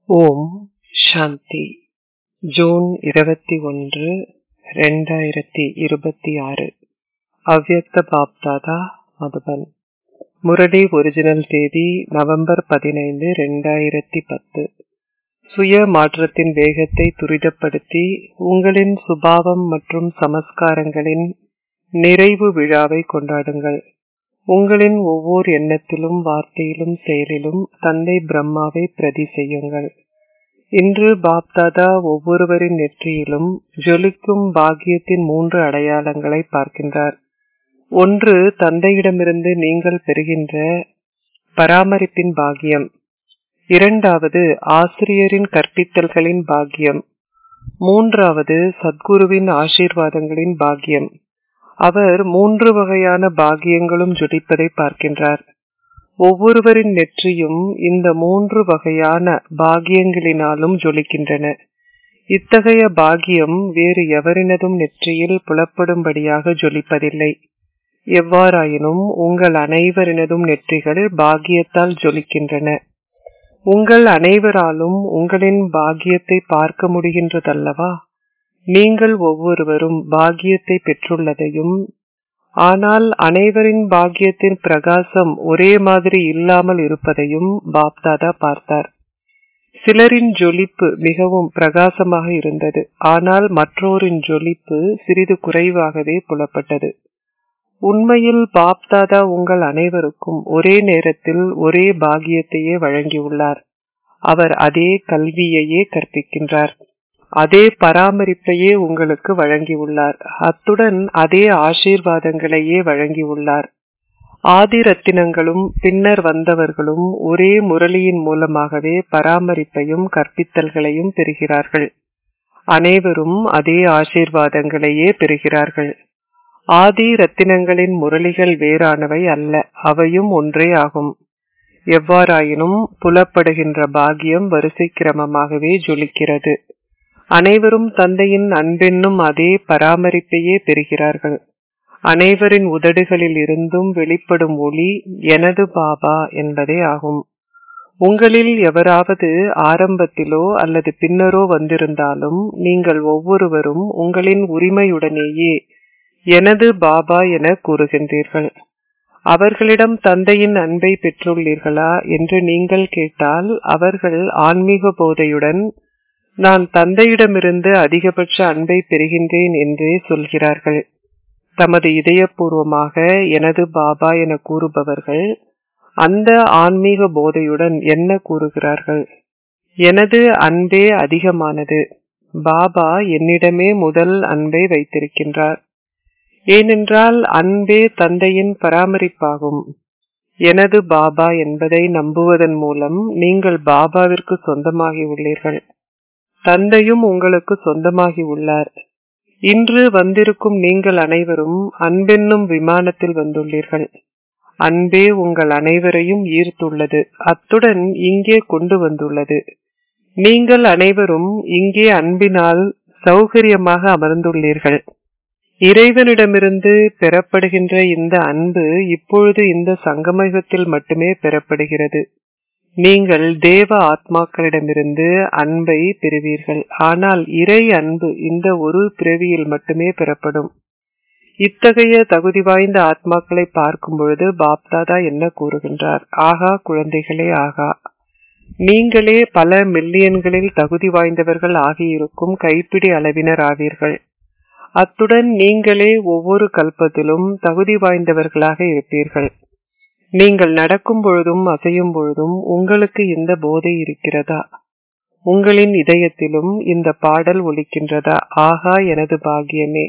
ஓம் சாந்தி June இருபத்தி ஒன்று ரெண்டாயிரத்தி இருபத்தி ஆறு அவ்யக்த பாப்தாதா மதுபன் முரளி ஒரிஜினல் தேதி நவம்பர் பதினைந்து ரெண்டாயிரத்தி பத்து சுய மாற்றத்தின் வேகத்தை துரிதப்படுத்தி உங்களின் சுபாவம் மற்றும் சமஸ்காரங்களின் நிறைவு விழாவை கொண்டாடுங்கள் உங்களின் ஒவ்வொரு எண்ணத்திலும் வார்த்தையிலும் செயலிலும் தந்தை பிரம்மாவை பிரதி செய்யுங்கள் இன்று பாப்தாதா ஒவ்வொருவரின் நெற்றியிலும் ஜொலிக்கும் பாக்கியத்தின் மூன்று அடையாளங்களை பார்க்கின்றார் ஒன்று தந்தையிடமிருந்து நீங்கள் பெறுகின்ற பராமரிப்பின் பாக்கியம் இரண்டாவது ஆசிரியரின் கற்பித்தல்களின் பாக்கியம் மூன்றாவது சத்குருவின் ஆசீர்வாதங்களின் பாக்கியம் அவர் மூன்று வகையான பாக்கியங்களும் ஜொலிப்பதை பார்க்கின்றார் ஒவ்வொருவரின் நெற்றியும் இந்த மூன்று வகையான பாக்கியங்களினாலும் ஜொலிக்கின்றன இத்தகைய பாக்கியம் வேறு எவரினதும் நெற்றியில் புலப்படும்படியாக ஜொலிப்பதில்லை எவ்வாறாயினும் உங்கள் அனைவரினதும் நெற்றிகள் பாக்கியத்தால் ஜொலிக்கின்றன உங்கள் அனைவராலும் உங்களின் பாக்கியத்தை பார்க்க முடிகின்றதல்லவா நீங்கள் ஒவ்வொருவரும் பாக்கியத்தை பெற்றுள்ளதையும் ஆனால் அனைவரின் பாக்கியத்தின் பிரகாசம் ஒரே மாதிரி இல்லாமல் இருப்பதையும் பாப்தாதா பார்த்தார் சிலரின் ஜொலிப்பு மிகவும் பிரகாசமாக இருந்தது ஆனால் மற்றோரின் ஜொலிப்பு சிறிது குறைவாகவே புலப்பட்டது உண்மையில் பாப்தாதா உங்கள் அனைவருக்கும் ஒரே நேரத்தில் ஒரே பாக்கியத்தையே வழங்கியுள்ளார் அவர் அதே கல்வியையே கற்பிக்கின்றார் அதே பராமரிப்பையே உங்களுக்கு வழங்கியுள்ளார் அத்துடன் அதே ஆசீர்வாதங்களையே வழங்கியுள்ளார் ஆதி ரத்தினங்களும் பின்னர் வந்தவர்களும் ஒரே முரளியின் மூலமாகவே பராமரிப்பையும் கற்பித்தல்களையும் பெறுகிறார்கள் அனைவரும் அதே ஆசீர்வாதங்களையே பெறுகிறார்கள் ஆதி ரத்தினங்களின் முரளிகள் வேறானவை அல்ல அவையும் ஒன்றே ஆகும் எவ்வாறாயினும் புலப்படுகின்ற பாக்கியம் வரிசை கிரமமாகவே ஜொலிக்கிறது அனைவரும் தந்தையின் அன்பென்னும் அதே பராமரிப்பையே பெறுகிறார்கள் அனைவரின் உதடுகளில் இருந்தும் வெளிப்படும் ஒளி எனது பாபா என்பதே ஆகும் உங்களில் எவராவது ஆரம்பத்திலோ அல்லது பின்னரோ வந்திருந்தாலும் நீங்கள் ஒவ்வொருவரும் உங்களின் உரிமையுடனேயே எனது பாபா என கூறுகின்றீர்கள் அவர்களிடம் தந்தையின் அன்பை பெற்றுள்ளீர்களா என்று நீங்கள் கேட்டால் அவர்கள் ஆன்மீக போதையுடன் நான் தந்தையிடமிருந்து அதிகபட்ச அன்பை பெறுகின்றேன் என்றே சொல்கிறார்கள் தமது இதயபூர்வமாக எனது பாபா என கூறுபவர்கள் அந்த ஆன்மீக போதையுடன் என்ன கூறுகிறார்கள் எனது அன்பே அதிகமானது பாபா என்னிடமே முதல் அன்பை வைத்திருக்கின்றார் ஏனென்றால் அன்பே தந்தையின் பராமரிப்பாகும் எனது பாபா என்பதை நம்புவதன் மூலம் நீங்கள் பாபாவிற்கு சொந்தமாகி உள்ளீர்கள் தந்தையும் உங்களுக்கு சொந்தமாகி உள்ளார் இன்று வந்திருக்கும் நீங்கள் அனைவரும் அன்பென்னும் விமானத்தில் வந்துள்ளீர்கள் அன்பே உங்கள் அனைவரையும் ஈர்த்துள்ளது அத்துடன் இங்கே கொண்டு வந்துள்ளது நீங்கள் அனைவரும் இங்கே அன்பினால் சௌகரியமாக அமர்ந்துள்ளீர்கள் இறைவனிடமிருந்து பெறப்படுகின்ற இந்த அன்பு இப்பொழுது இந்த சங்கமயுகத்தில் மட்டுமே பெறப்படுகிறது நீங்கள் தேவ ஆத்மாக்களிடமிருந்து அன்பை பெறுவீர்கள் ஆனால் இறை அன்பு இந்த ஒரு பிறவியில் மட்டுமே பெறப்படும் இத்தகைய தகுதி வாய்ந்த ஆத்மாக்களை பார்க்கும் பொழுது பாப்தாதா என்ன கூறுகின்றார் ஆகா குழந்தைகளே ஆகா நீங்களே பல மில்லியன்களில் தகுதி வாய்ந்தவர்கள் ஆகியிருக்கும் கைப்பிடி அளவினர் ஆவீர்கள் அத்துடன் நீங்களே ஒவ்வொரு கல்பத்திலும் தகுதி வாய்ந்தவர்களாக இருப்பீர்கள் நீங்கள் நடக்கும் பொழுதும் அசையும் பொழுதும் உங்களுக்கு இந்த போதை இருக்கிறதா உங்களின் இதயத்திலும் இந்த பாடல் ஒலிக்கின்றதா ஆகா எனது பாகியமே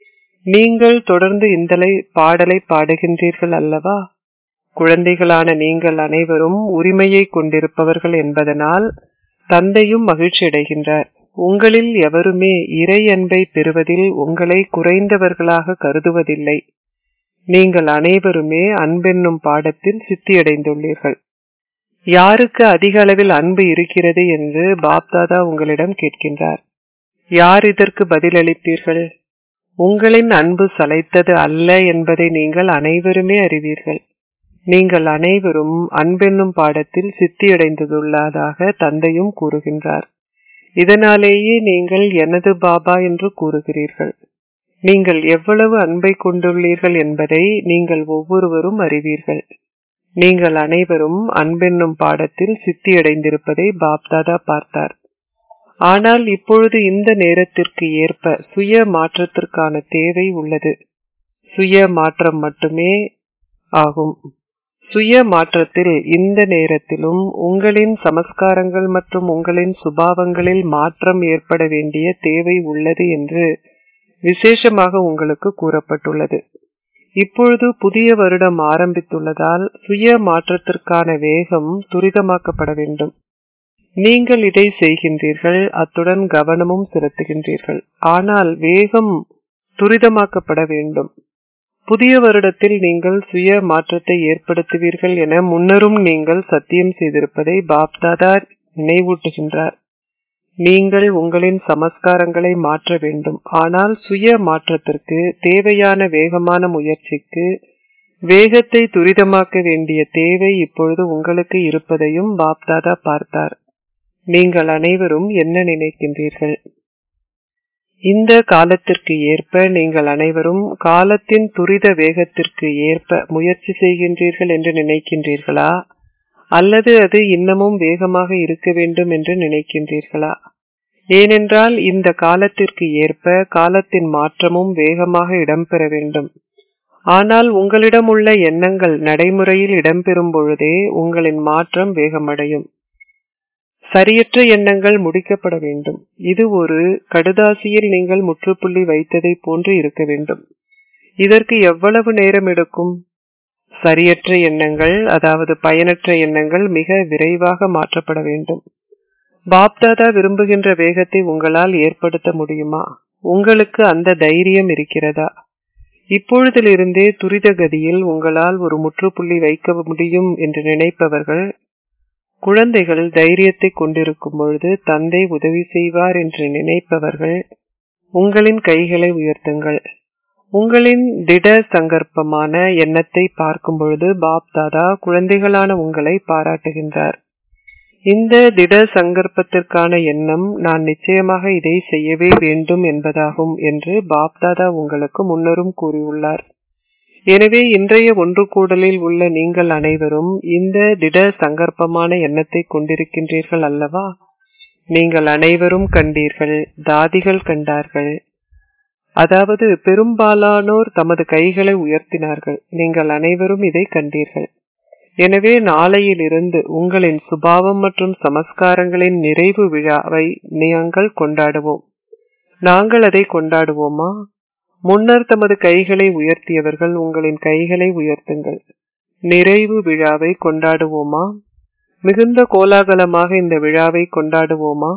நீங்கள் தொடர்ந்து இந்த பாடலை பாடுகின்றீர்கள் அல்லவா குழந்தைகளான நீங்கள் அனைவரும் உரிமையை கொண்டிருப்பவர்கள் என்பதனால் தந்தையும் மகிழ்ச்சி அடைகின்றார் உங்களில் எவருமே இறை அன்பை பெறுவதில் உங்களை குறைந்தவர்களாக கருதுவதில்லை நீங்கள் அனைவருமே அன்பென்னும் பாடத்தில் சித்தியடைந்துள்ளீர்கள் யாருக்கு அதிக அளவில் அன்பு இருக்கிறது என்று பாப்தாதா உங்களிடம் கேட்கின்றார் யார் இதற்கு பதிலளிப்பீர்கள் உங்களின் அன்பு சளைத்தது அல்ல என்பதை நீங்கள் அனைவருமே அறிவீர்கள் நீங்கள் அனைவரும் அன்பென்னும் பாடத்தில் சித்தியடைந்துள்ளதாக தந்தையும் கூறுகின்றார் இதனாலேயே நீங்கள் எனது பாபா என்று கூறுகிறீர்கள் நீங்கள் எவ்வளவு அன்பை கொண்டுள்ளீர்கள் என்பதை நீங்கள் ஒவ்வொருவரும் அறிவீர்கள் நீங்கள் அனைவரும் அன்பென்னும் பாடத்தில் சித்தியடைந்திருப்பதை பாப்தாதா பார்த்தார் ஆனால் இப்பொழுது இந்த நேரத்திற்கு ஏற்ப சுய மாற்றத்திற்கான தேவை உள்ளது சுய மாற்றம் மட்டுமே ஆகும் சுய மாற்றத்தில் இந்த நேரத்திலும் உங்களின் சமஸ்காரங்கள் மற்றும் உங்களின் சுபாவங்களில் மாற்றம் ஏற்பட வேண்டிய தேவை உள்ளது என்று விசேஷமாக உங்களுக்கு கூறப்பட்டுள்ளது இப்பொழுது புதிய வருடம் ஆரம்பித்துள்ளதால் சுய மாற்றத்திற்கான வேகம் துரிதமாக்கப்பட வேண்டும் நீங்கள் இதை செய்கின்றீர்கள் அத்துடன் கவனமும் செலுத்துகின்றீர்கள் ஆனால் வேகம் துரிதமாக்கப்பட வேண்டும் புதிய வருடத்தில் நீங்கள் சுய மாற்றத்தை ஏற்படுத்துவீர்கள் என முன்னரும் நீங்கள் சத்தியம் செய்திருப்பதை பாப்தாதா நினைவூட்டுகின்றார் நீங்கள் உங்களின் சமஸ்காரங்களை மாற்ற வேண்டும் ஆனால் சுய மாற்றத்திற்கு தேவையான வேகமான முயற்சிக்கு வேகத்தை துரிதமாக்க வேண்டிய தேவை இப்பொழுது உங்களுக்கு இருப்பதையும் பாப்தாதா பார்த்தார் நீங்கள் அனைவரும் என்ன நினைக்கின்றீர்கள் இந்த காலத்திற்கு ஏற்ப நீங்கள் அனைவரும் காலத்தின் துரித வேகத்திற்கு ஏற்ப முயற்சி செய்கின்றீர்கள் என்று நினைக்கின்றீர்களா அல்லது அது இன்னமும் வேகமாக இருக்க வேண்டும் என்று நினைக்கின்றீர்களா ஏனென்றால் இந்த காலத்திற்கு ஏற்ப காலத்தின் மாற்றமும் வேகமாக இடம்பெற வேண்டும் ஆனால் உங்களிடம் உள்ள எண்ணங்கள் நடைமுறையில் இடம்பெறும் பொழுதே உங்களின் மாற்றம் வேகமடையும் சரியற்ற எண்ணங்கள் முடிக்கப்பட வேண்டும் இது ஒரு கடுதாசியில் நீங்கள் முற்றுப்புள்ளி வைத்ததை போன்று இருக்க வேண்டும் இதற்கு எவ்வளவு நேரம் எடுக்கும் சரியற்ற எண்ணங்கள் அதாவது பயனற்ற எண்ணங்கள் மிக விரைவாக மாற்றப்பட வேண்டும் பாப்தாதா விரும்புகின்ற வேகத்தை உங்களால் ஏற்படுத்த முடியுமா உங்களுக்கு அந்த தைரியம் இருக்கிறதா இப்பொழுதிலிருந்தே துரித கதியில் உங்களால் ஒரு முற்றுப்புள்ளி வைக்க முடியும் என்று நினைப்பவர்கள் குழந்தைகள் தைரியத்தை கொண்டிருக்கும் பொழுது தந்தை உதவி செய்வார் என்று நினைப்பவர்கள் உங்களின் கைகளை உயர்த்துங்கள் உங்களின் திட சங்கற்பமான எண்ணத்தை பார்க்கும் பொழுது பாப் தாதா குழந்தைகளான உங்களை பாராட்டுகின்றார் இந்த திட சங்கற்பத்திற்கான எண்ணம் நான் நிச்சயமாக இதை செய்யவே வேண்டும் என்பதாகும் என்று பாப்தாதா உங்களுக்கு முன்னரும் கூறியுள்ளார் எனவே இன்றைய ஒன்று கூடலில் உள்ள நீங்கள் அனைவரும் இந்த திட சங்கற்பமான எண்ணத்தை கொண்டிருக்கின்றீர்கள் அல்லவா நீங்கள் அனைவரும் கண்டீர்கள் தாதிகள் கண்டார்கள் அதாவது பெரும்பாலானோர் தமது கைகளை உயர்த்தினார்கள் நீங்கள் அனைவரும் இதை கண்டீர்கள் எனவே நாளையிலிருந்து உங்களின் சுபாவம் மற்றும் சமஸ்காரங்களின் நிறைவு விழாவை நாங்கள் கொண்டாடுவோம் நாங்கள் அதை கொண்டாடுவோமா முன்னர் தமது கைகளை உயர்த்தியவர்கள் உங்களின் கைகளை உயர்த்துங்கள் நிறைவு விழாவை கொண்டாடுவோமா மிகுந்த கோலாகலமாக இந்த விழாவை கொண்டாடுவோமா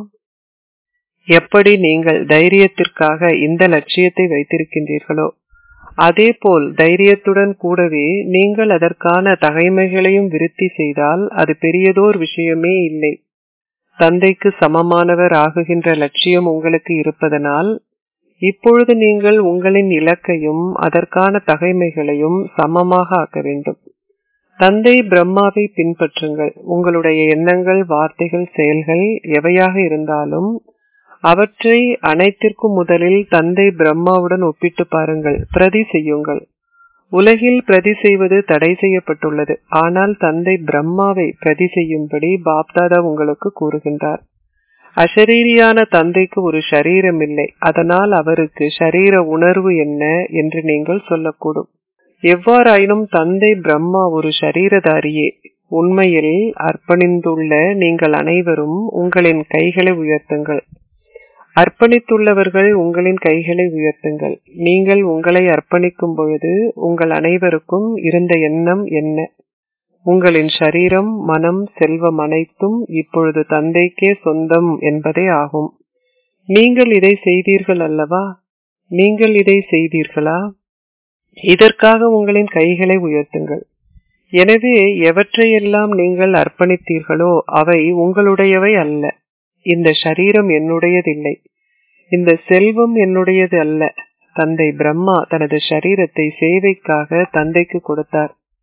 எப்படி நீங்கள் தைரியத்திற்காக இந்த லட்சியத்தை வைத்திருக்கின்றீர்களோ அதேபோல் தைரியத்துடன் கூடவே நீங்கள் அதற்கான தகைமைகளையும் விருத்தி செய்தால் அது பெரியதோர் விஷயமே இல்லை தந்தைக்கு சமமானவர் ஆகுகின்ற லட்சியம் உங்களுக்கு இருப்பதனால் இப்பொழுது நீங்கள் உங்களின் இலக்கையும் அதற்கான தகைமைகளையும் சமமாக ஆக்க வேண்டும் தந்தை பிரம்மாவை பின்பற்றுங்கள் உங்களுடைய எண்ணங்கள் வார்த்தைகள் செயல்கள் எவையாக இருந்தாலும் அவற்றை அனைத்திற்கும் முதலில் தந்தை பிரம்மாவுடன் ஒப்பிட்டு பாருங்கள் பிரதி செய்யுங்கள் உலகில் பிரதி செய்வது தடை செய்யப்பட்டுள்ளது ஆனால் தந்தை பிரம்மாவை பிரதி செய்யும்படி பாப்தாதா உங்களுக்கு கூறுகின்றார் அஷரீரியான தந்தைக்கு ஒரு ஷரீரம் இல்லை அதனால் அவருக்கு ஷரீர உணர்வு என்ன என்று நீங்கள் சொல்லக்கூடும் எவ்வாறாயினும் தந்தை பிரம்மா ஒரு ஷரீரதாரியே உண்மையில் அர்ப்பணிந்துள்ள நீங்கள் அனைவரும் உங்களின் கைகளை உயர்த்துங்கள் அர்ப்பணித்துள்ளவர்கள் உங்களின் கைகளை உயர்த்துங்கள் நீங்கள் உங்களை அர்ப்பணிக்கும் பொழுது உங்கள் அனைவருக்கும் இருந்த எண்ணம் என்ன உங்களின் சரீரம் மனம் செல்வம் அனைத்தும் இப்பொழுது தந்தைக்கே சொந்தம் என்பதே ஆகும் நீங்கள் இதை செய்தீர்கள் அல்லவா நீங்கள் இதை செய்தீர்களா இதற்காக உங்களின் கைகளை உயர்த்துங்கள் எனவே எவற்றையெல்லாம் நீங்கள் அர்ப்பணித்தீர்களோ அவை உங்களுடையவை அல்ல இந்த சரீரம் என்னுடையதில்லை இந்த செல்வம் என்னுடையது அல்ல தந்தை பிரம்மா தனது சரீரத்தை சேவைக்காக தந்தைக்கு கொடுத்தார்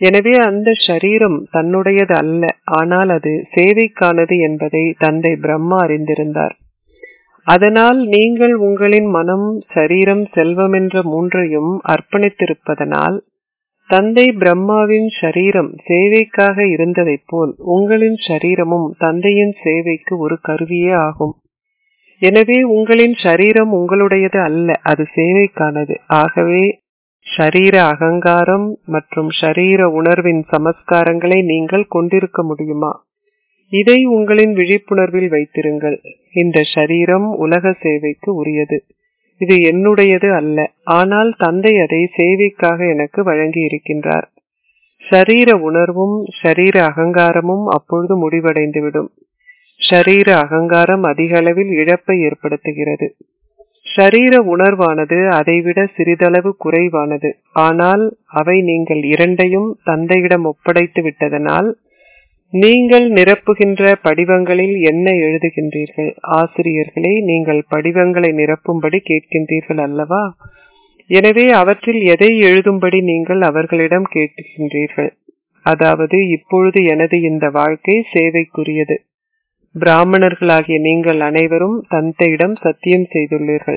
எனவே அந்த ஷரீரம் தன்னுடையது அல்ல ஆனால் அது சேவைக்கானது என்பதை தந்தை பிரம்மா அறிந்திருந்தார் அதனால் நீங்கள் உங்களின் மனம் சரீரம் செல்வம் என்ற மூன்றையும் அர்ப்பணித்திருப்பதனால் தந்தை பிரம்மாவின் ஷரீரம் சேவைக்காக இருந்ததைப் போல் உங்களின் ஷரீரமும் தந்தையின் சேவைக்கு ஒரு கருவியே ஆகும் எனவே உங்களின் ஷரீரம் உங்களுடையது அல்ல அது சேவைக்கானது ஆகவே ஷரீர அகங்காரம் மற்றும் ஷரீர உணர்வின் சமஸ்காரங்களை நீங்கள் கொண்டிருக்க முடியுமா இதை உங்களின் விழிப்புணர்வில் வைத்திருங்கள் இந்த ஷரீரம் உலக சேவைக்கு உரியது இது என்னுடையது அல்ல ஆனால் தந்தை அதை சேவைக்காக எனக்கு வழங்கி இருக்கின்றார் ஷரீர உணர்வும் ஷரீர அகங்காரமும் அப்பொழுது முடிவடைந்துவிடும் ஷரீர அகங்காரம் அதிக அளவில் இழப்பை ஏற்படுத்துகிறது ஷரீர உணர்வானது அதைவிட சிறிதளவு குறைவானது ஆனால் அவை நீங்கள் இரண்டையும் தந்தையிடம் ஒப்படைத்து விட்டதனால் நீங்கள் நிரப்புகின்ற படிவங்களில் என்ன எழுதுகின்றீர்கள் ஆசிரியர்களே நீங்கள் படிவங்களை நிரப்பும்படி கேட்கின்றீர்கள் அல்லவா எனவே அவற்றில் எதை எழுதும்படி நீங்கள் அவர்களிடம் கேட்கின்றீர்கள் அதாவது இப்பொழுது எனது இந்த வாழ்க்கை சேவைக்குரியது பிராமணர்களாகிய நீங்கள் அனைவரும் தந்தையிடம் சத்தியம் செய்துள்ளீர்கள்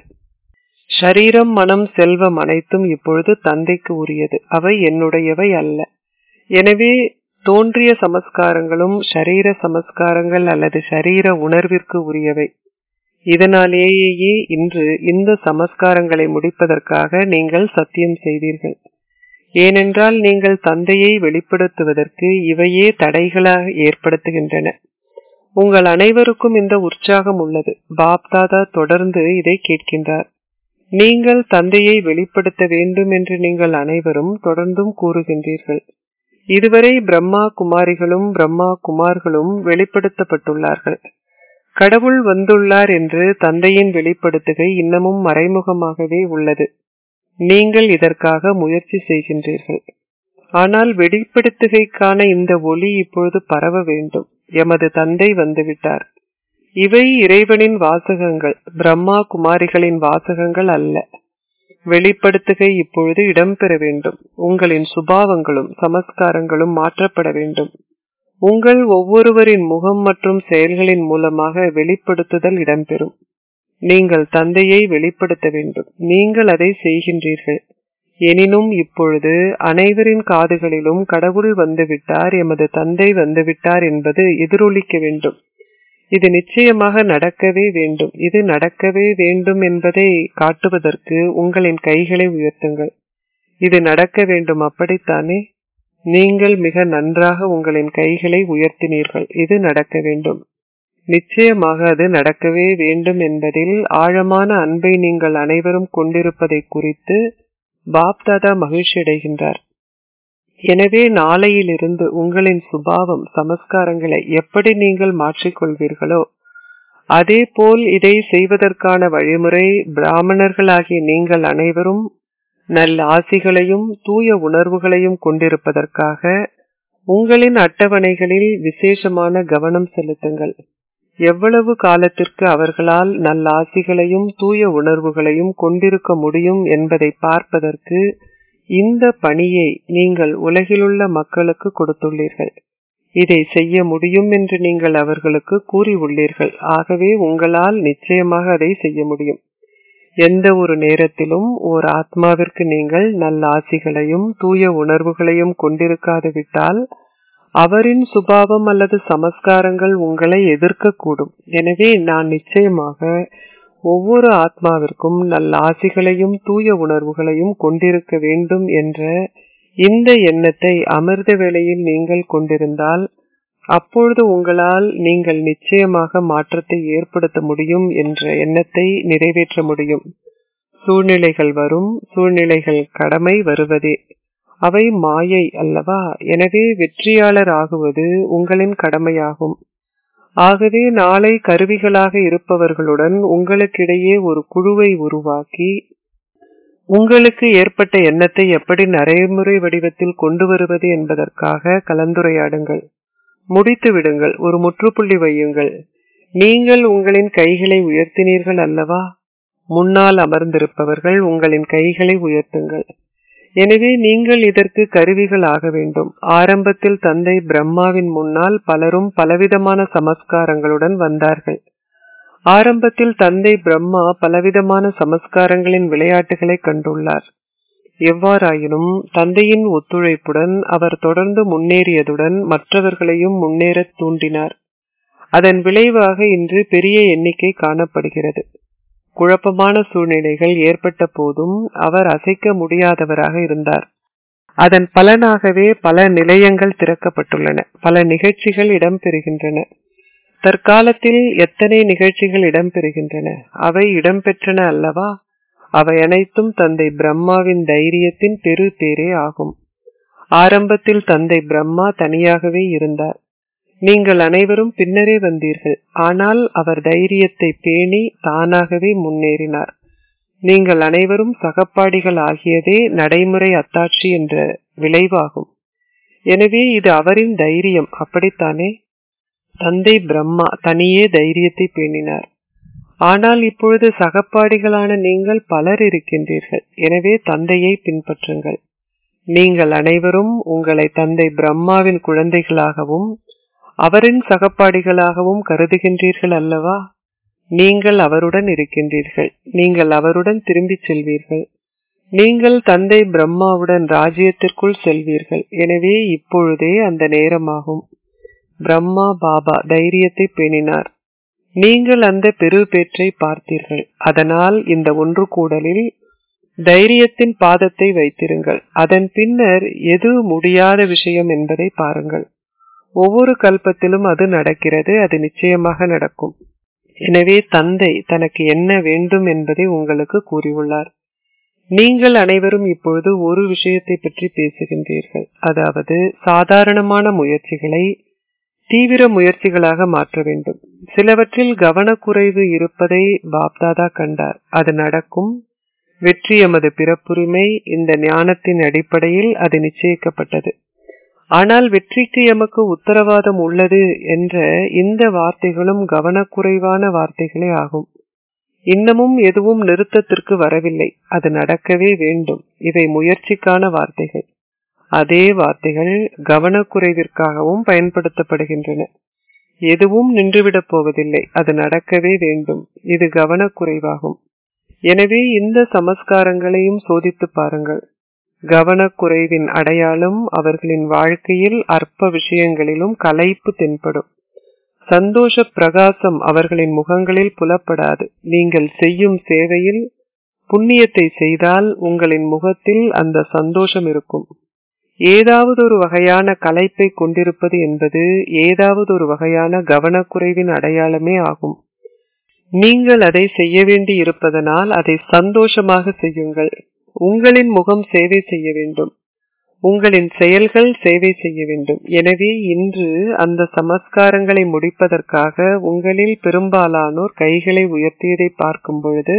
ஷரீரம் மனம் செல்வம் அனைத்தும் இப்பொழுது தந்தைக்கு உரியது அவை என்னுடையவை அல்ல எனவே தோன்றிய சமஸ்காரங்களும் ஷரீர சமஸ்காரங்கள் அல்லது ஷரீர உணர்விற்கு உரியவை இதனாலேயே இன்று இந்த சமஸ்காரங்களை முடிப்பதற்காக நீங்கள் சத்தியம் செய்தீர்கள் ஏனென்றால் நீங்கள் தந்தையை வெளிப்படுத்துவதற்கு இவையே தடைகளாக ஏற்படுத்துகின்றன உங்கள் அனைவருக்கும் இந்த உற்சாகம் உள்ளது பாப்தாதா தொடர்ந்து இதை கேட்கின்றார் நீங்கள் தந்தையை வெளிப்படுத்த வேண்டும் என்று நீங்கள் அனைவரும் தொடர்ந்தும் கூறுகின்றீர்கள் இதுவரை பிரம்மா குமாரிகளும் பிரம்மா குமார்களும் வெளிப்படுத்தப்பட்டுள்ளார்கள் கடவுள் வந்துள்ளார் என்று தந்தையின் வெளிப்படுத்துகை இன்னமும் மறைமுகமாகவே உள்ளது நீங்கள் இதற்காக முயற்சி செய்கின்றீர்கள் ஆனால் வெளிப்படுத்துகைக்கான இந்த ஒளி இப்பொழுது பரவ வேண்டும் எமது தந்தை வந்துவிட்டார் இவை இறைவனின் வாசகங்கள் பிரம்மா குமாரிகளின் வாசகங்கள் அல்ல வெளிப்படுத்துகை இப்பொழுது இடம்பெற வேண்டும் உங்களின் சுபாவங்களும் சமஸ்காரங்களும் மாற்றப்பட வேண்டும் உங்கள் ஒவ்வொருவரின் முகம் மற்றும் செயல்களின் மூலமாக வெளிப்படுத்துதல் இடம்பெறும் நீங்கள் தந்தையை வெளிப்படுத்த வேண்டும் நீங்கள் அதை செய்கின்றீர்கள் எனினும் இப்பொழுது அனைவரின் காதுகளிலும் கடவுள் வந்துவிட்டார் எமது தந்தை வந்துவிட்டார் என்பது எதிரொலிக்க வேண்டும் இது நிச்சயமாக நடக்கவே வேண்டும் இது நடக்கவே வேண்டும் என்பதை காட்டுவதற்கு உங்களின் கைகளை உயர்த்துங்கள் இது நடக்க வேண்டும் அப்படித்தானே நீங்கள் மிக நன்றாக உங்களின் கைகளை உயர்த்தினீர்கள் இது நடக்க வேண்டும் நிச்சயமாக அது நடக்கவே வேண்டும் என்பதில் ஆழமான அன்பை நீங்கள் அனைவரும் கொண்டிருப்பதை குறித்து பாப்தாதா மகிழ்ச்சி அடைகின்றார் எனவே நாளையிலிருந்து உங்களின் சுபாவம் சமஸ்காரங்களை எப்படி நீங்கள் மாற்றிக்கொள்வீர்களோ அதே போல் இதை செய்வதற்கான வழிமுறை பிராமணர்களாகிய நீங்கள் அனைவரும் நல்ல ஆசிகளையும் தூய உணர்வுகளையும் கொண்டிருப்பதற்காக உங்களின் அட்டவணைகளில் விசேஷமான கவனம் செலுத்துங்கள் எவ்வளவு காலத்திற்கு அவர்களால் நல்ல ஆசிகளையும் தூய உணர்வுகளையும் கொண்டிருக்க முடியும் என்பதை பார்ப்பதற்கு இந்த பணியை நீங்கள் உலகிலுள்ள மக்களுக்கு கொடுத்துள்ளீர்கள் இதை செய்ய முடியும் என்று நீங்கள் அவர்களுக்கு கூறி உள்ளீர்கள் ஆகவே உங்களால் நிச்சயமாக அதை செய்ய முடியும் எந்த ஒரு நேரத்திலும் ஓர் ஆத்மாவிற்கு நீங்கள் நல்ல ஆசிகளையும் தூய உணர்வுகளையும் கொண்டிருக்காது விட்டால் அவரின் சுபாவம் அல்லது சமஸ்காரங்கள் உங்களை எதிர்க்கக்கூடும் எனவே நான் நிச்சயமாக ஒவ்வொரு ஆத்மாவிற்கும் நல்ல ஆசிகளையும் தூய உணர்வுகளையும் கொண்டிருக்க வேண்டும் என்ற இந்த எண்ணத்தை அமிர்த வேளையில் நீங்கள் கொண்டிருந்தால் அப்பொழுது உங்களால் நீங்கள் நிச்சயமாக மாற்றத்தை ஏற்படுத்த முடியும் என்ற எண்ணத்தை நிறைவேற்ற முடியும் சூழ்நிலைகள் வரும் சூழ்நிலைகள் கடமை வருவதே அவை மாயை அல்லவா எனவே வெற்றியாளர் ஆகுவது உங்களின் கடமையாகும் ஆகவே நாளை கருவிகளாக இருப்பவர்களுடன் உங்களுக்கிடையே ஒரு குழுவை உருவாக்கி உங்களுக்கு ஏற்பட்ட எண்ணத்தை எப்படி நடைமுறை வடிவத்தில் கொண்டு வருவது என்பதற்காக கலந்துரையாடுங்கள் முடித்து விடுங்கள் ஒரு முற்றுப்புள்ளி வையுங்கள் நீங்கள் உங்களின் கைகளை உயர்த்தினீர்கள் அல்லவா முன்னால் அமர்ந்திருப்பவர்கள் உங்களின் கைகளை உயர்த்துங்கள் எனவே நீங்கள் இதற்கு கருவிகள் ஆக வேண்டும் ஆரம்பத்தில் தந்தை பிரம்மாவின் முன்னால் பலரும் பலவிதமான சமஸ்காரங்களுடன் வந்தார்கள் ஆரம்பத்தில் தந்தை பிரம்மா பலவிதமான சமஸ்காரங்களின் விளையாட்டுகளை கண்டுள்ளார் எவ்வாறாயினும் தந்தையின் ஒத்துழைப்புடன் அவர் தொடர்ந்து முன்னேறியதுடன் மற்றவர்களையும் முன்னேறத் தூண்டினார் அதன் விளைவாக இன்று பெரிய எண்ணிக்கை காணப்படுகிறது குழப்பமான சூழ்நிலைகள் ஏற்பட்ட போதும் அவர் அசைக்க முடியாதவராக இருந்தார் அதன் பலனாகவே பல நிலையங்கள் திறக்கப்பட்டுள்ளன பல நிகழ்ச்சிகள் இடம்பெறுகின்றன தற்காலத்தில் எத்தனை நிகழ்ச்சிகள் இடம்பெறுகின்றன அவை இடம்பெற்றன அல்லவா அவை அனைத்தும் தந்தை பிரம்மாவின் தைரியத்தின் பெரு பேரே ஆகும் ஆரம்பத்தில் தந்தை பிரம்மா தனியாகவே இருந்தார் நீங்கள் அனைவரும் பின்னரே வந்தீர்கள் ஆனால் அவர் தைரியத்தை பேணி தானாகவே முன்னேறினார் நீங்கள் அனைவரும் சகப்பாடிகள் ஆகியதே நடைமுறை அத்தாட்சி என்ற விளைவாகும் எனவே இது அவரின் தைரியம் அப்படித்தானே தந்தை பிரம்மா தனியே தைரியத்தை பேணினார் ஆனால் இப்பொழுது சகப்பாடிகளான நீங்கள் பலர் இருக்கின்றீர்கள் எனவே தந்தையை பின்பற்றுங்கள் நீங்கள் அனைவரும் உங்களை தந்தை பிரம்மாவின் குழந்தைகளாகவும் அவரின் சகப்பாடிகளாகவும் கருதுகின்றீர்கள் அல்லவா நீங்கள் அவருடன் இருக்கின்றீர்கள் நீங்கள் அவருடன் திரும்பிச் செல்வீர்கள் நீங்கள் தந்தை பிரம்மாவுடன் ராஜ்யத்திற்குள் செல்வீர்கள் எனவே இப்பொழுதே அந்த நேரமாகும் பிரம்மா பாபா தைரியத்தை பேணினார் நீங்கள் அந்த பெரு பேற்றை பார்த்தீர்கள் அதனால் இந்த ஒன்று கூடலில் தைரியத்தின் பாதத்தை வைத்திருங்கள் அதன் பின்னர் எது முடியாத விஷயம் என்பதை பாருங்கள் ஒவ்வொரு கல்பத்திலும் அது நடக்கிறது அது நிச்சயமாக நடக்கும் எனவே தந்தை தனக்கு என்ன வேண்டும் என்பதை உங்களுக்கு கூறியுள்ளார் நீங்கள் அனைவரும் இப்பொழுது ஒரு விஷயத்தை பற்றி பேசுகின்றீர்கள் அதாவது சாதாரணமான முயற்சிகளை தீவிர முயற்சிகளாக மாற்ற வேண்டும் சிலவற்றில் கவனக்குறைவு இருப்பதை பாப்தாதா கண்டார் அது நடக்கும் வெற்றி எமது பிறப்புரிமை இந்த ஞானத்தின் அடிப்படையில் அது நிச்சயிக்கப்பட்டது ஆனால் வெற்றிக்கு எமக்கு உத்தரவாதம் உள்ளது என்ற இந்த வார்த்தைகளும் கவனக்குறைவான வார்த்தைகளே ஆகும் இன்னமும் எதுவும் நிறுத்தத்திற்கு வரவில்லை அது நடக்கவே வேண்டும் இவை முயற்சிக்கான வார்த்தைகள் அதே வார்த்தைகள் கவனக்குறைவிற்காகவும் பயன்படுத்தப்படுகின்றன எதுவும் நின்றுவிடப் போவதில்லை அது நடக்கவே வேண்டும் இது கவனக்குறைவாகும் எனவே இந்த சமஸ்காரங்களையும் சோதித்து பாருங்கள் கவனக்குறைவின் அடையாளம் அவர்களின் வாழ்க்கையில் அற்ப விஷயங்களிலும் கலைப்பு தென்படும் சந்தோஷ பிரகாசம் அவர்களின் முகங்களில் புலப்படாது நீங்கள் செய்யும் சேவையில் புண்ணியத்தை செய்தால் உங்களின் முகத்தில் அந்த சந்தோஷம் இருக்கும் ஏதாவது ஒரு வகையான கலைப்பை கொண்டிருப்பது என்பது ஏதாவது ஒரு வகையான கவனக்குறைவின் அடையாளமே ஆகும் நீங்கள் அதை செய்ய வேண்டி இருப்பதனால் அதை சந்தோஷமாக செய்யுங்கள் உங்களின் முகம் சேவை செய்ய வேண்டும் உங்களின் செயல்கள் சேவை செய்ய வேண்டும் எனவே இன்று அந்த சமஸ்காரங்களை முடிப்பதற்காக உங்களில் பெரும்பாலானோர் கைகளை உயர்த்தியதை பார்க்கும் பொழுது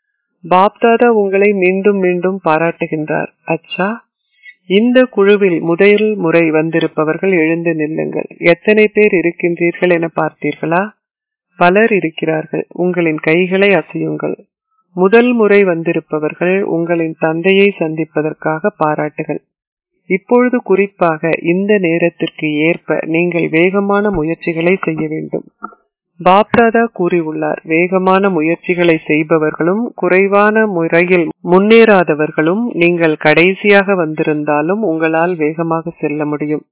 பாப்தாதா உங்களை மீண்டும் மீண்டும் பாராட்டுகின்றார் அச்சா இந்த குழுவில் முதல் முறை வந்திருப்பவர்கள் எழுந்து நில்லுங்கள் எத்தனை பேர் இருக்கின்றீர்கள் என பார்த்தீர்களா பலர் இருக்கிறார்கள் உங்களின் கைகளை அசையுங்கள் முதல் முறை வந்திருப்பவர்கள் உங்களின் தந்தையை சந்திப்பதற்காக பாராட்டுகள் இப்பொழுது குறிப்பாக இந்த நேரத்திற்கு ஏற்ப நீங்கள் வேகமான முயற்சிகளை செய்ய வேண்டும் பாப்தாதா கூறியுள்ளார் வேகமான முயற்சிகளை செய்பவர்களும் குறைவான முறையில் முன்னேறாதவர்களும் நீங்கள் கடைசியாக வந்திருந்தாலும் உங்களால் வேகமாக செல்ல முடியும்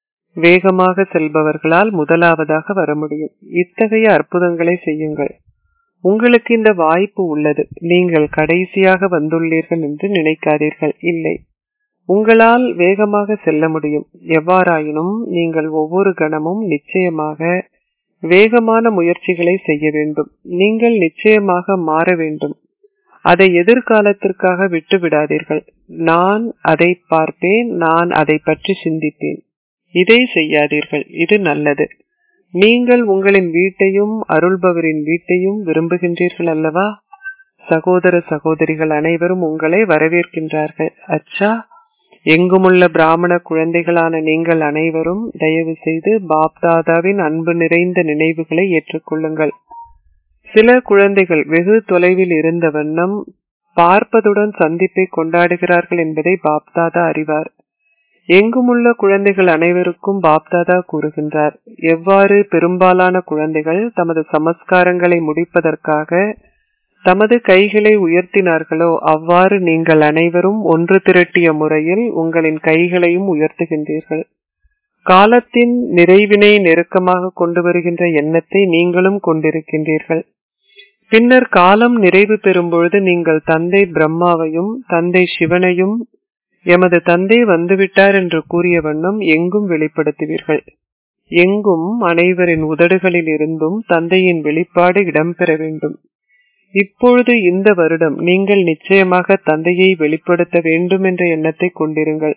வேகமாக செல்பவர்களால் முதலாவதாக வர முடியும் இத்தகைய அற்புதங்களை செய்யுங்கள் உங்களுக்கு இந்த வாய்ப்பு உள்ளது நீங்கள் கடைசியாக வந்துள்ளீர்கள் என்று நினைக்காதீர்கள் இல்லை உங்களால் வேகமாக செல்ல முடியும் எவ்வாறாயினும் நீங்கள் ஒவ்வொரு கணமும் நிச்சயமாக வேகமான முயற்சிகளை செய்ய வேண்டும் நீங்கள் நிச்சயமாக மாற வேண்டும் அதை எதிர்காலத்திற்காக விட்டு விடாதீர்கள் நான் அதை பார்ப்பேன் நான் அதை பற்றி சிந்திப்பேன் இதை செய்யாதீர்கள் இது நல்லது நீங்கள் உங்களின் வீட்டையும் அருள்பவரின் வீட்டையும் விரும்புகின்றீர்கள் அல்லவா சகோதர சகோதரிகள் அனைவரும் உங்களை வரவேற்கின்றார்கள் அச்சா எங்குமுள்ள பிராமண குழந்தைகளான நீங்கள் அனைவரும் தயவு செய்து பாப்தாதாவின் அன்பு நிறைந்த நினைவுகளை ஏற்றுக்கொள்ளுங்கள் சில குழந்தைகள் வெகு தொலைவில் இருந்த வண்ணம் பார்ப்பதுடன் சந்திப்பை கொண்டாடுகிறார்கள் என்பதை பாப்தாதா அறிவார் எங்குமுள்ள குழந்தைகள் அனைவருக்கும் பாப்தாதா கூறுகின்றார் எவ்வாறு பெரும்பாலான குழந்தைகள் தமது சமஸ்காரங்களை முடிப்பதற்காக தமது கைகளை உயர்த்தினார்களோ அவ்வாறு நீங்கள் அனைவரும் ஒன்று திரட்டிய முறையில் உங்களின் கைகளையும் உயர்த்துகின்றீர்கள் காலத்தின் நிறைவினை நெருக்கமாக கொண்டு வருகின்ற எண்ணத்தை நீங்களும் கொண்டிருக்கின்றீர்கள் பின்னர் காலம் நிறைவு பெறும் பொழுது நீங்கள் தந்தை பிரம்மாவையும் தந்தை சிவனையும் எமது தந்தை வந்துவிட்டார் என்று கூறிய வண்ணம் எங்கும் வெளிப்படுத்துவீர்கள் எங்கும் அனைவரின் உதடுகளில் இருந்தும் தந்தையின் வெளிப்பாடு இடம்பெற வேண்டும் இப்பொழுது இந்த வருடம் நீங்கள் நிச்சயமாக தந்தையை வெளிப்படுத்த வேண்டும் என்ற எண்ணத்தை கொண்டிருங்கள்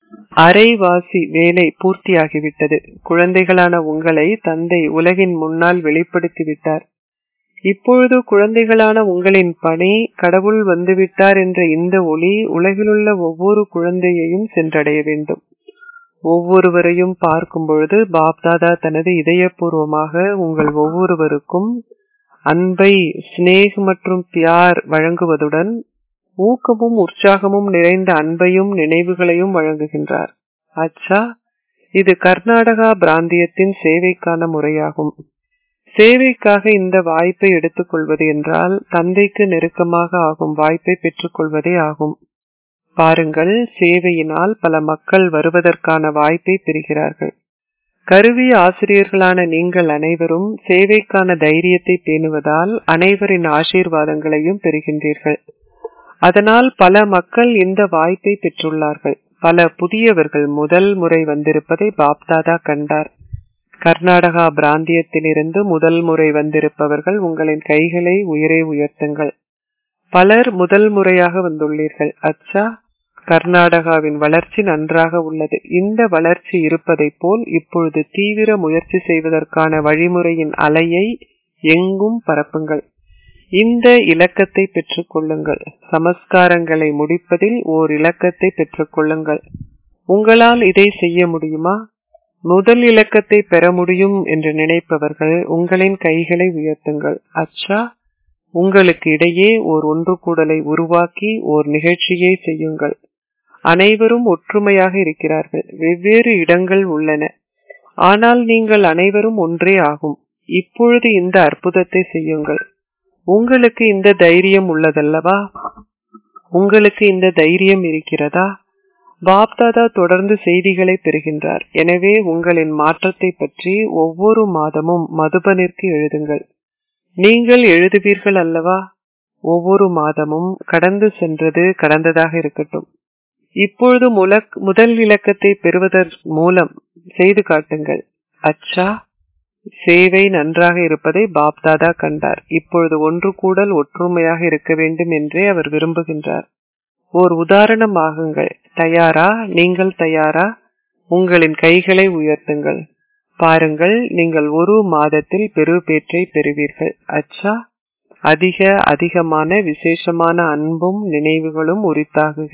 அரைவாசி வேலை பூர்த்தியாகிவிட்டது குழந்தைகளான உங்களை தந்தை உலகின் முன்னால் வெளிப்படுத்திவிட்டார் இப்பொழுது குழந்தைகளான உங்களின் பணி கடவுள் வந்துவிட்டார் என்ற இந்த ஒளி உலகிலுள்ள ஒவ்வொரு குழந்தையையும் சென்றடைய வேண்டும் ஒவ்வொருவரையும் பார்க்கும் பொழுது பாப்தாதா தனது இதயபூர்வமாக உங்கள் ஒவ்வொருவருக்கும் அன்பை ஸ்னேக் மற்றும் பியார் வழங்குவதுடன் ஊக்கமும் உற்சாகமும் நிறைந்த அன்பையும் நினைவுகளையும் வழங்குகின்றார் அச்சா இது கர்நாடகா பிராந்தியத்தின் சேவைக்கான முறையாகும் சேவைக்காக இந்த வாய்ப்பை எடுத்துக்கொள்வது என்றால் தந்தைக்கு நெருக்கமாக ஆகும் வாய்ப்பை பெற்றுக்கொள்வதே ஆகும் பாருங்கள் சேவையினால் பல மக்கள் வருவதற்கான வாய்ப்பை பெறுகிறார்கள் கருவி ஆசிரியர்களான நீங்கள் அனைவரும் சேவைக்கான தைரியத்தை பேணுவதால் அனைவரின் ஆசீர்வாதங்களையும் பெறுகின்றீர்கள் அதனால் பல மக்கள் இந்த வாய்ப்பை பெற்றுள்ளார்கள் பல புதியவர்கள் முதல் முறை வந்திருப்பதை பாப்தாதா கண்டார் கர்நாடகா பிராந்தியத்திலிருந்து முதல் முறை வந்திருப்பவர்கள் உங்களின் கைகளை உயரே உயர்த்துங்கள் பலர் முதல் முறையாக வந்துள்ளீர்கள் அச்சா கர்நாடகாவின் வளர்ச்சி நன்றாக உள்ளது இந்த வளர்ச்சி இருப்பதைப் போல் இப்பொழுது தீவிர முயற்சி செய்வதற்கான வழிமுறையின் அலையை எங்கும் பரப்புங்கள் இந்த இலக்கத்தை பெற்றுக் கொள்ளுங்கள் சமஸ்காரங்களை முடிப்பதில் ஓர் இலக்கத்தை பெற்றுக் கொள்ளுங்கள் உங்களால் இதை செய்ய முடியுமா முதல் இலக்கத்தை பெற முடியும் என்று நினைப்பவர்கள் உங்களின் கைகளை உயர்த்துங்கள் அச்சா உங்களுக்கு இடையே ஓர் ஒன்று கூடலை உருவாக்கி ஓர் நிகழ்ச்சியை செய்யுங்கள் அனைவரும் ஒற்றுமையாக இருக்கிறார்கள் வெவ்வேறு இடங்கள் உள்ளன ஆனால் நீங்கள் அனைவரும் ஒன்றே ஆகும் இப்பொழுது இந்த அற்புதத்தை செய்யுங்கள் உங்களுக்கு இந்த தைரியம் உள்ளதல்லவா உங்களுக்கு இந்த தைரியம் இருக்கிறதா பாப்தாதா தொடர்ந்து செய்திகளை பெறுகின்றார் எனவே உங்களின் மாற்றத்தை பற்றி ஒவ்வொரு மாதமும் மதுபனிற்கு எழுதுங்கள் நீங்கள் எழுதுவீர்கள் அல்லவா ஒவ்வொரு மாதமும் கடந்து சென்றது கடந்ததாக இருக்கட்டும் இப்பொழுது முலக் முதல் இலக்கத்தை பெறுவதன் மூலம் செய்து காட்டுங்கள் அச்சா சேவை நன்றாக இருப்பதை பாப்தாதா கண்டார் இப்பொழுது ஒன்று கூடல் ஒற்றுமையாக இருக்க வேண்டும் என்றே அவர் விரும்புகின்றார் ஓர் உதாரணமாகுங்கள் தயாரா நீங்கள் தயாரா உங்களின் கைகளை உயர்த்துங்கள் பாருங்கள் நீங்கள் ஒரு மாதத்தில் பெருபேற்றை பெறுவீர்கள் அச்சா அதிக அதிகமான விசேஷமான அன்பும் நினைவுகளும் உரித்தாகுக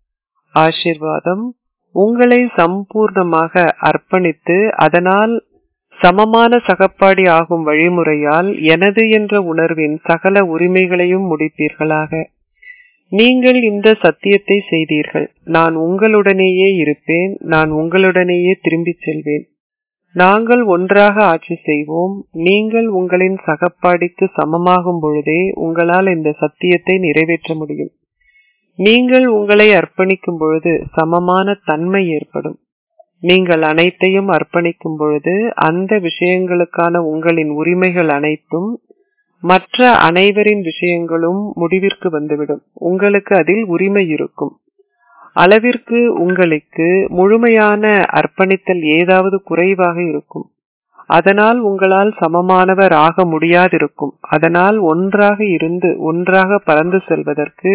ஆசிர்வாதம் உங்களை சம்பூர்ணமாக அர்ப்பணித்து அதனால் சமமான சகப்பாடி ஆகும் வழிமுறையால் எனது என்ற உணர்வின் சகல உரிமைகளையும் முடிப்பீர்களாக நீங்கள் இந்த சத்தியத்தை செய்தீர்கள் நான் உங்களுடனேயே இருப்பேன் நான் உங்களுடனேயே திரும்பிச் செல்வேன் நாங்கள் ஒன்றாக ஆட்சி செய்வோம் நீங்கள் உங்களின் சகப்பாடிக்கு சமமாகும் பொழுதே உங்களால் இந்த சத்தியத்தை நிறைவேற்ற முடியும் நீங்கள் உங்களை அர்ப்பணிக்கும் பொழுது சமமான தன்மை ஏற்படும் நீங்கள் அனைத்தையும் அர்ப்பணிக்கும் பொழுது அந்த விஷயங்களுக்கான உங்களின் உரிமைகள் அனைத்தும் மற்ற அனைவரின் விஷயங்களும் முடிவிற்கு வந்துவிடும் உங்களுக்கு அதில் உரிமை இருக்கும் அளவிற்கு உங்களுக்கு முழுமையான அர்ப்பணித்தல் ஏதாவது குறைவாக இருக்கும் அதனால் உங்களால் சமமானவர் ஆக முடியாதிருக்கும் அதனால் ஒன்றாக இருந்து ஒன்றாக பறந்து செல்வதற்கு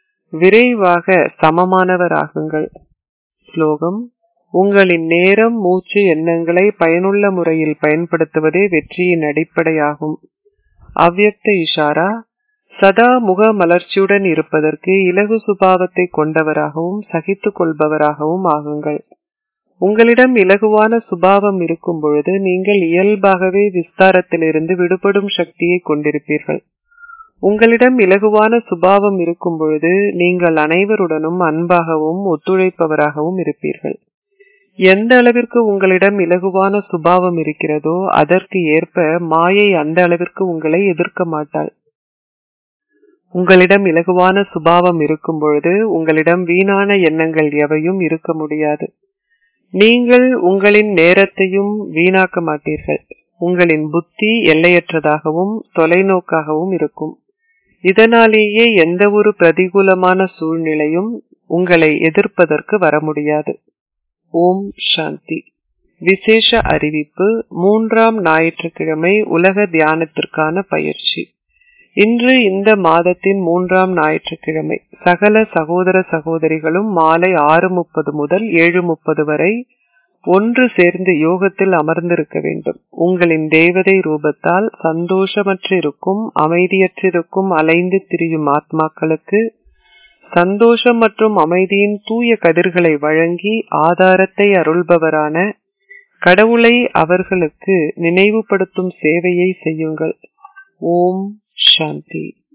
விரைவாக சமமானவர் ஆகுங்கள் ஸ்லோகம் உங்களின் நேரம் மூச்சு எண்ணங்களை பயனுள்ள முறையில் பயன்படுத்துவதே வெற்றியின் அடிப்படையாகும் அவ்யக்த இஷாரா சதா முக மலர்ச்சியுடன் இருப்பதற்கு இலகு சுபாவத்தை கொண்டவராகவும் சகித்து கொள்பவராகவும் ஆகுங்கள் உங்களிடம் இலகுவான சுபாவம் இருக்கும் பொழுது நீங்கள் இயல்பாகவே விஸ்தாரத்திலிருந்து விடுபடும் சக்தியை கொண்டிருப்பீர்கள் உங்களிடம் இலகுவான சுபாவம் இருக்கும் பொழுது நீங்கள் அனைவருடனும் அன்பாகவும் ஒத்துழைப்பவராகவும் இருப்பீர்கள் எந்த அளவிற்கு உங்களிடம் இலகுவான சுபாவம் இருக்கிறதோ அதற்கு ஏற்ப மாயை அந்த அளவிற்கு உங்களை எதிர்க்க மாட்டாள் உங்களிடம் இலகுவான சுபாவம் இருக்கும் பொழுது உங்களிடம் வீணான எண்ணங்கள் எவையும் இருக்க முடியாது நீங்கள் உங்களின் நேரத்தையும் வீணாக்க மாட்டீர்கள் உங்களின் புத்தி எல்லையற்றதாகவும் தொலைநோக்காகவும் இருக்கும் இதனாலேயே எந்த ஒரு பிரதிகூலமான சூழ்நிலையும் உங்களை எதிர்ப்பதற்கு வர முடியாது ஓம் சாந்தி விசேஷ அறிவிப்பு மூன்றாம் ஞாயிற்றுக்கிழமை உலக தியானத்திற்கான பயிற்சி இன்று இந்த மாதத்தின் மூன்றாம் ஞாயிற்றுக்கிழமை சகல சகோதர சகோதரிகளும் மாலை ஆறு முப்பது முதல் ஏழு முப்பது வரை ஒன்று சேர்ந்து யோகத்தில் அமர்ந்திருக்க வேண்டும் உங்களின் தேவதை ரூபத்தால் சந்தோஷமற்றிருக்கும் அமைதியற்றிருக்கும் அலைந்து திரியும் ஆத்மாக்களுக்கு சந்தோஷம் மற்றும் அமைதியின் தூய கதிர்களை வழங்கி ஆதாரத்தை அருள்பவரான கடவுளை அவர்களுக்கு நினைவுபடுத்தும் சேவையை செய்யுங்கள் ஓம் சாந்தி